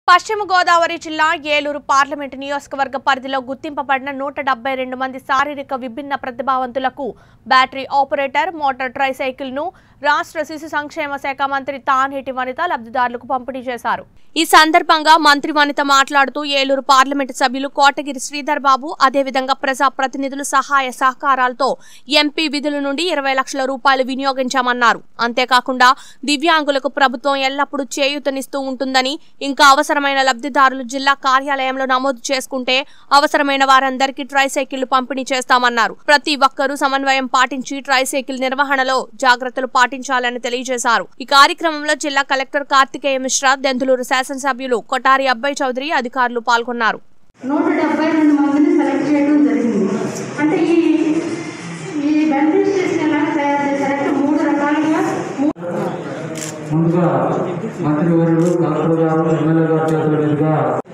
పశ్చిమ గోదావరి జిల్లా ఏలూరు పార్లమెంటు నియోజకవర్గ పరిధిలో గుర్తింపబడిన నూట డెబ్బై రెండు మంది శారీరక విభిన్న ప్రతిభావంతులకు బ్యాటరీ ఆపరేటర్ మోటార్ ట్రైసైకిల్ ను రాష్ట్ర శిశు సంక్షేమ శాఖ మంత్రి తానేటి వనిత లబ్ధిదారులకు పంపిణీ చేశారు ఈ సందర్భంగా మంత్రి వనిత మాట్లాడుతూ ఏలూరు పార్లమెంటు సభ్యులు కోటగిరి శ్రీధర్ బాబు అదేవిధంగా ప్రజా ప్రతినిధులు సహాయ సహకారాలతో ఎంపీ విధుల నుండి ఇరవై లక్షల రూపాయలు వినియోగించామన్నారు అంతేకాకుండా దివ్యాంగులకు ప్రభుత్వం ఎల్లప్పుడూ చేయూతనిస్తూ ఉంటుందని ఇంకా అవసరమైన లబ్ధిదారులు జిల్లా కార్యాలయంలో నమోదు చేసుకుంటే అవసరమైన వారందరికీ ట్రైసైకిళ్లు పంపిణీ చేస్తామన్నారు ప్రతి ఒక్కరూ సమన్వయం పాటించి ట్రైసైకిల్ నిర్వహణలో జాగ్రత్తలు పాటించాలని తెలియజేశారు ఈ కార్యక్రమంలో జిల్లా కలెక్టర్ కార్తికేయ మిశ్రా దెందులూరు శాసనసభ్యులు కొటారి అబ్బాయి చౌదరి అధికారులు పాల్గొన్నారు నూట డెబ్బై రెండు మందిని సెలెక్ట్ చేయడం జరిగింది అంటే ఈ ఈ బెనిఫిషరీస్ని ఎలా తయారు చేశారంటే మూడు రకాలుగా మూ- ముందుగా మంత్రివర్యులు కలెక్టర్ గారు ఎమ్మెల్యే గారి చేతుల మీదుగా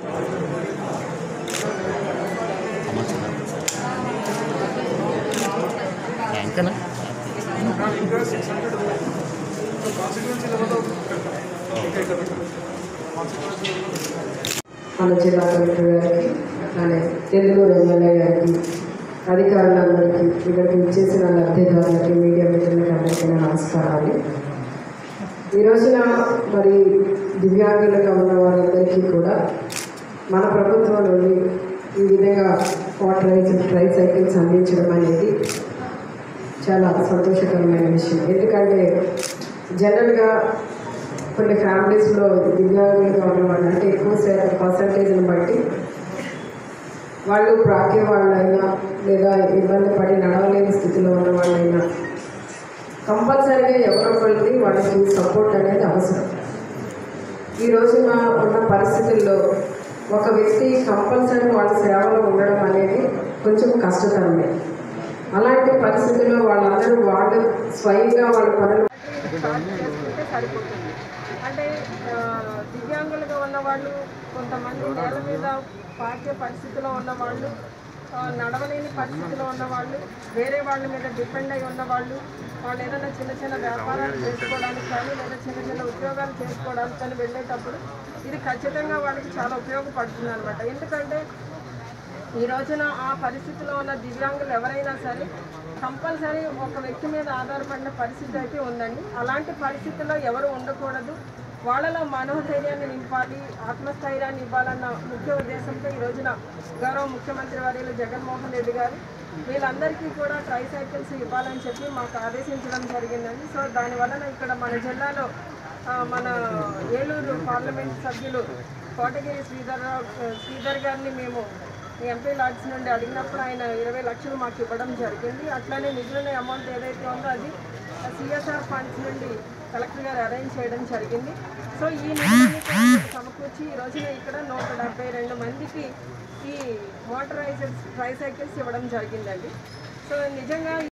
మన జిల్లా కలెక్టర్ గారికి అలానే తెలుగురు ఎమ్మెల్యే గారికి అధికారులందరికీ ఇక్కడికి ఇచ్చేసిన లబ్ధిదారులకి మీడియా మిత్రులకి అందరికీ నా నమస్కారాలు ఈ రోజున మరి దివ్యాంగులుగా ఉన్న వారందరికీ కూడా మన ప్రభుత్వం నుండి ఈ విధంగా వాటర్ ట్రై సైకిల్స్ అందించడం అనేది చాలా సంతోషకరమైన విషయం ఎందుకంటే జనరల్గా కొన్ని ఫ్యామిలీస్లో దివ్యాంగులుగా ఉన్నవాళ్ళు అంటే ఎక్కువ శాతం పర్సంటేజ్ని బట్టి వాళ్ళు ప్రాకే వాళ్ళైనా లేదా ఇబ్బంది పడి నడవలేని స్థితిలో ఉన్న వాళ్ళైనా కంపల్సరీగా ఎవరో ఒకరికి వాళ్ళకి సపోర్ట్ అనేది అవసరం ఈ రోజున ఉన్న పరిస్థితుల్లో ఒక వ్యక్తి కంపల్సరీ వాళ్ళ సేవలో ఉండడం అనేది కొంచెం కష్టతరమే అలాంటి పరిస్థితుల్లో వాళ్ళందరూ వాళ్ళు స్వయంగా వాళ్ళ పనులు స్టార్ట్ చేసుకుంటే సరిపోతుంది అంటే ఆ, దివ్యాంగులుగా ఉన్నవాళ్ళు కొంతమంది నేల మీద పాకే పరిస్థితిలో ఉన్నవాళ్ళు ఆ, నడవలేని పరిస్థితిలో ఉన్నవాళ్ళు వేరే వాళ్ళ మీద డిపెండ్ అయి ఉన్నవాళ్ళు వాళ్ళు ఏదైనా చిన్న చిన్న వ్యాపారాలు చేసుకోవడానికి కానీ లేదా చిన్న చిన్న ఉద్యోగాలు చేసుకోవడానికి కానీ వెళ్ళేటప్పుడు ఇది ఖచ్చితంగా వాళ్ళకి చాలా ఉపయోగపడుతుంది అనమాట ఎందుకంటే ఈ రోజున ఆ పరిస్థితిలో ఉన్న దివ్యాంగులు ఎవరైనా సరే కంపల్సరీ ఒక వ్యక్తి మీద ఆధారపడిన పరిస్థితి అయితే ఉందండి అలాంటి పరిస్థితుల్లో ఎవరు ఉండకూడదు వాళ్ళలో మనోధైర్యాన్ని నింపాలి ఆత్మస్థైర్యాన్ని ఇవ్వాలన్న ముఖ్య ఉద్దేశంతో ఈ రోజున గౌరవ ముఖ్యమంత్రి వర్యులు జగన్మోహన్ రెడ్డి గారు వీళ్ళందరికీ కూడా ట్రై సైకిల్స్ ఇవ్వాలని చెప్పి మాకు ఆదేశించడం జరిగిందండి సో దానివలన ఇక్కడ మన జిల్లాలో ఆ, మన ఏలూరు పార్లమెంట్ సభ్యులు కోటగిరి శ్రీధర్ శ్రీధర్ గారిని మేము ఎంపీ లాడ్స్ నుండి అడిగినప్పుడు ఆయన ఇరవై లక్షలు మాకు ఇవ్వడం జరిగింది అట్లానే మిగిలిన అమౌంట్ ఏదైతే ఉందో అది సిఎస్ఆర్ ఫండ్స్ నుండి కలెక్టర్ గారు అరేంజ్ చేయడం జరిగింది సో ఈ నిధులని కూడా సమకూర్చి ఈ రోజున ఇక్కడ నూట డెబ్బై రెండు మందికి ఈ మోటరైజ్డ్ ట్రైసైకిల్స్ ఇవ్వడం జరిగిందండి సో నిజంగా